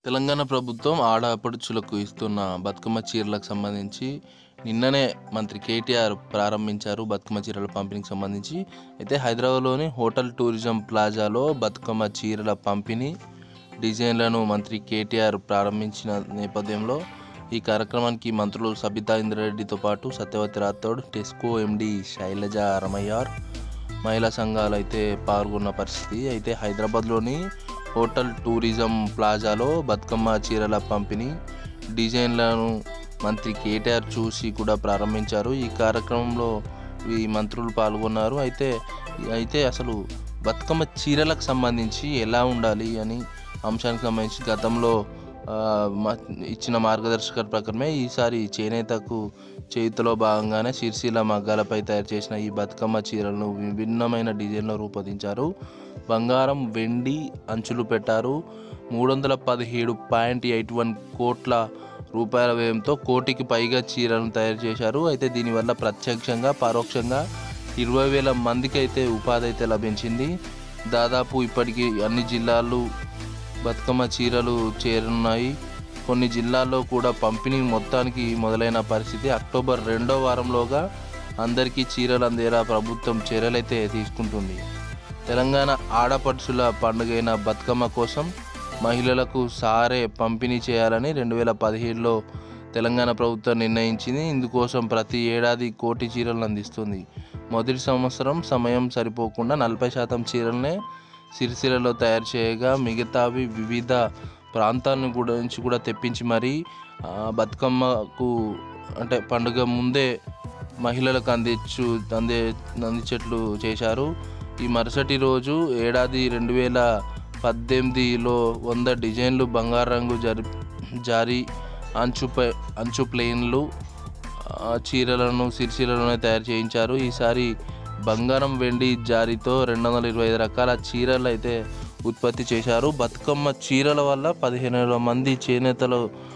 తెలంగాణ ప్రభుత్వం ఆడపడుచులకు ఇస్తున్న బతుకమ్మ చీరలకు సంబంధించి నిన్ననే మంత్రి కేటీఆర్ ప్రారంభించారు బతుకమ్మ చీరల పంపిణీకి సంబంధించి అయితే హైదరాబాద్లోని హోటల్ టూరిజం ప్లాజాలో బతుకమ్మ చీరల పంపిణీ డిజైన్లను మంత్రి కేటీఆర్ ప్రారంభించిన నేపథ్యంలో ఈ కార్యక్రమానికి మంత్రులు సబితా ఇంద్రారెడ్డితో పాటు సత్యవతి రాథోడ్ టెస్కో ఎండి శైలజ రమయ్యార్ మహిళా సంఘాలు అయితే పాల్గొన్న పరిస్థితి అయితే హైదరాబాద్లోని హోటల్ టూరిజం ప్లాజాలో బతుకమ్మ చీరల పంపిణీ డిజైన్లను మంత్రి కేటీఆర్ చూసి కూడా ప్రారంభించారు ఈ కార్యక్రమంలో ఈ మంత్రులు పాల్గొన్నారు అయితే అయితే అసలు బతుకమ్మ చీరలకు సంబంధించి ఎలా ఉండాలి అని అంశానికి సంబంధించి గతంలో ఆ, మ- ఇచ్చిన మార్గదర్శకాల ప్రకారమే ఈసారి చేనేతకు చేతిలో భాగంగానే సిరిసిల్ల మగ్గాలపై తయారు చేసిన ఈ బతుకమ్మ చీరలను విభిన్నమైన డిజైన్లో రూపొందించారు బంగారం వెండి అంచులు పెట్టారు మూడు వందల పదిహేడు పాయింట్ ఎయిట్ వన్ కోట్ల రూపాయల వ్యయంతో కోటికి పైగా చీరలను తయారు చేశారు అయితే దీనివల్ల ప్రత్యక్షంగా పరోక్షంగా ఇరవై వేల మందికి అయితే ఉపాధి అయితే లభించింది దాదాపు ఇప్పటికీ అన్ని జిల్లాలు బతుకమ్మ చీరలు చేరున్నాయి కొన్ని జిల్లాల్లో కూడా పంపిణీ మొత్తానికి మొదలైన పరిస్థితి అక్టోబర్ రెండో వారంలోగా అందరికీ చీరలు అందేలా ప్రభుత్వం చర్యలైతే తీసుకుంటుంది తెలంగాణ ఆడపడుచుల పండుగైన బతుకమ్మ కోసం మహిళలకు సారే పంపిణీ చేయాలని రెండు వేల పదిహేడులో తెలంగాణ ప్రభుత్వం నిర్ణయించింది ఇందుకోసం ప్రతి ఏడాది కోటి చీరలను అందిస్తుంది మొదటి సంవత్సరం సమయం సరిపోకుండా నలభై శాతం చీరలనే సిరిసిల్లలో తయారు చేయగా మిగతావి వివిధ ప్రాంతాలను కూడా నుంచి కూడా తెప్పించి మరీ ఆ, బతుకమ్మకు అంటే పండుగ ముందే మహిళలకు అందించు అందే అందించేట్లు చేశారు ఈ మరుసటి రోజు ఏడాది రెండు వేల పద్దెనిమిదిలో వంద డిజైన్లు బంగారు రంగు జరి జారీ అంచుపై అంచు ప్లేన్లు ఆ, చీరలను సిరిసిలలోనే తయారు చేయించారు ఈసారి బంగారం వెండి జారీతో రెండు వందల ఇరవై ఐదు రకాల చీరలు అయితే ఉత్పత్తి చేశారు బతుకమ్మ చీరల వల్ల పదిహేను వేల మంది చేనేతలు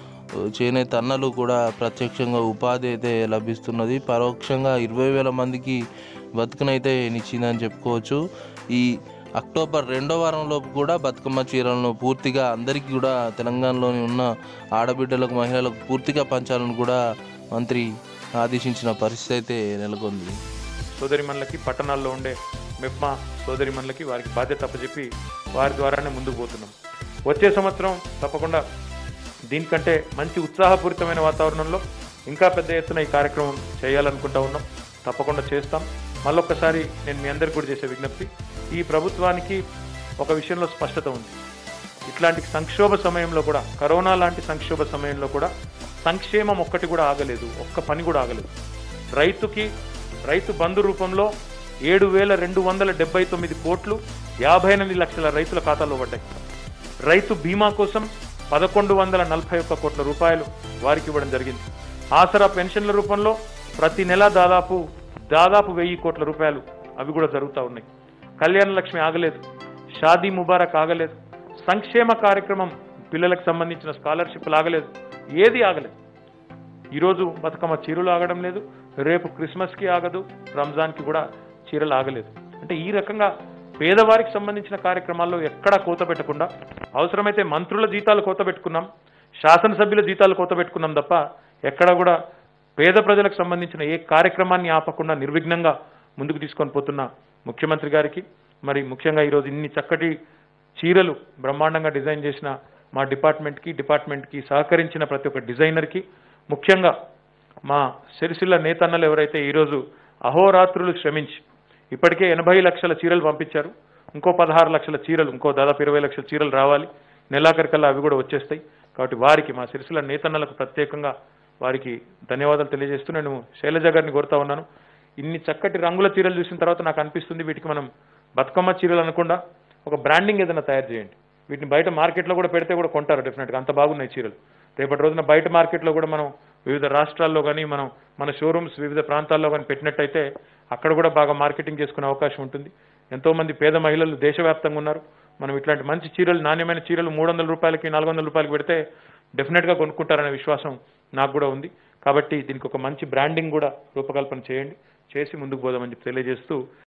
చేనేత అన్నలు కూడా ప్రత్యక్షంగా ఉపాధి అయితే లభిస్తున్నది పరోక్షంగా ఇరవై వేల మందికి బతుకునైతే నిచ్చిందని చెప్పుకోవచ్చు ఈ అక్టోబర్ రెండో వారంలోపు కూడా బతుకమ్మ చీరలను పూర్తిగా అందరికీ కూడా తెలంగాణలోని ఉన్న ఆడబిడ్డలకు మహిళలకు పూర్తిగా పంచాలని కూడా మంత్రి ఆదేశించిన పరిస్థితి అయితే నెలకొంది సోదరిమణులకి పట్టణాల్లో ఉండే మెప్మా సోదరిమణులకి వారికి బాధ్యత అప్పచెప్పి వారి ద్వారానే ముందుకు పోతున్నాం వచ్చే సంవత్సరం తప్పకుండా దీనికంటే మంచి ఉత్సాహపూరితమైన వాతావరణంలో ఇంకా పెద్ద ఎత్తున ఈ కార్యక్రమం చేయాలనుకుంటా ఉన్నాం తప్పకుండా చేస్తాం మళ్ళొక్కసారి నేను మీ అందరికి కూడా చేసే విజ్ఞప్తి ఈ ప్రభుత్వానికి ఒక విషయంలో స్పష్టత ఉంది ఇట్లాంటి సంక్షోభ సమయంలో కూడా కరోనా లాంటి సంక్షోభ సమయంలో కూడా సంక్షేమం ఒక్కటి కూడా ఆగలేదు ఒక్క పని కూడా ఆగలేదు రైతుకి రైతు బంధు రూపంలో ఏడు వేల రెండు వందల డెబ్బై తొమ్మిది కోట్లు యాభై ఎనిమిది లక్షల రైతుల ఖాతాలో పడ్డాయి రైతు బీమా కోసం పదకొండు వందల నలభై ఒక్క కోట్ల రూపాయలు వారికి ఇవ్వడం జరిగింది ఆసరా పెన్షన్ల రూపంలో ప్రతి నెల దాదాపు దాదాపు వెయ్యి కోట్ల రూపాయలు అవి కూడా జరుగుతూ ఉన్నాయి కళ్యాణ లక్ష్మి ఆగలేదు షాదీ ముబారక్ ఆగలేదు సంక్షేమ కార్యక్రమం పిల్లలకు సంబంధించిన స్కాలర్షిప్లు ఆగలేదు ఏది ఆగలేదు ఈరోజు బతుకమ్మ చీరలు ఆగడం లేదు రేపు క్రిస్మస్కి ఆగదు రంజాన్కి కూడా చీరలు ఆగలేదు అంటే ఈ రకంగా పేదవారికి సంబంధించిన కార్యక్రమాల్లో ఎక్కడా కోత పెట్టకుండా అవసరమైతే మంత్రుల జీతాలు కోత పెట్టుకున్నాం శాసనసభ్యుల జీతాలు కోత పెట్టుకున్నాం తప్ప ఎక్కడా కూడా పేద ప్రజలకు సంబంధించిన ఏ కార్యక్రమాన్ని ఆపకుండా నిర్విఘ్నంగా ముందుకు తీసుకొని పోతున్న ముఖ్యమంత్రి గారికి మరి ముఖ్యంగా ఈరోజు ఇన్ని చక్కటి చీరలు బ్రహ్మాండంగా డిజైన్ చేసిన మా డిపార్ట్మెంట్కి డిపార్ట్మెంట్కి సహకరించిన ప్రతి ఒక్క డిజైనర్కి ముఖ్యంగా మా సిరిసిల్ల నేతన్నలు ఎవరైతే ఈరోజు అహోరాత్రులు శ్రమించి ఇప్పటికే ఎనభై లక్షల చీరలు పంపించారు ఇంకో పదహారు లక్షల చీరలు ఇంకో దాదాపు ఇరవై లక్షల చీరలు రావాలి నెలాఖరికల్లా అవి కూడా వచ్చేస్తాయి కాబట్టి వారికి మా సిరిసిల్ల నేతన్నలకు ప్రత్యేకంగా వారికి ధన్యవాదాలు తెలియజేస్తూ నేను శైలజ గారిని కోరుతా ఉన్నాను ఇన్ని చక్కటి రంగుల చీరలు చూసిన తర్వాత నాకు అనిపిస్తుంది వీటికి మనం బతుకమ్మ చీరలు అనకుండా ఒక బ్రాండింగ్ ఏదైనా తయారు చేయండి వీటిని బయట మార్కెట్లో కూడా పెడితే కూడా కొంటారు డెఫినెట్గా అంత బాగున్నాయి చీరలు రేపటి రోజున బయట మార్కెట్లో కూడా మనం వివిధ రాష్ట్రాల్లో కానీ మనం మన షోరూమ్స్ వివిధ ప్రాంతాల్లో కానీ పెట్టినట్టయితే అక్కడ కూడా బాగా మార్కెటింగ్ చేసుకునే అవకాశం ఉంటుంది ఎంతో మంది పేద మహిళలు దేశవ్యాప్తంగా ఉన్నారు మనం ఇట్లాంటి మంచి చీరలు నాణ్యమైన చీరలు మూడు వందల రూపాయలకి నాలుగు వందల రూపాయలకి పెడితే డెఫినెట్గా కొనుక్కుంటారనే విశ్వాసం నాకు కూడా ఉంది కాబట్టి దీనికి ఒక మంచి బ్రాండింగ్ కూడా రూపకల్పన చేయండి చేసి ముందుకు పోదామని చెప్పి తెలియజేస్తూ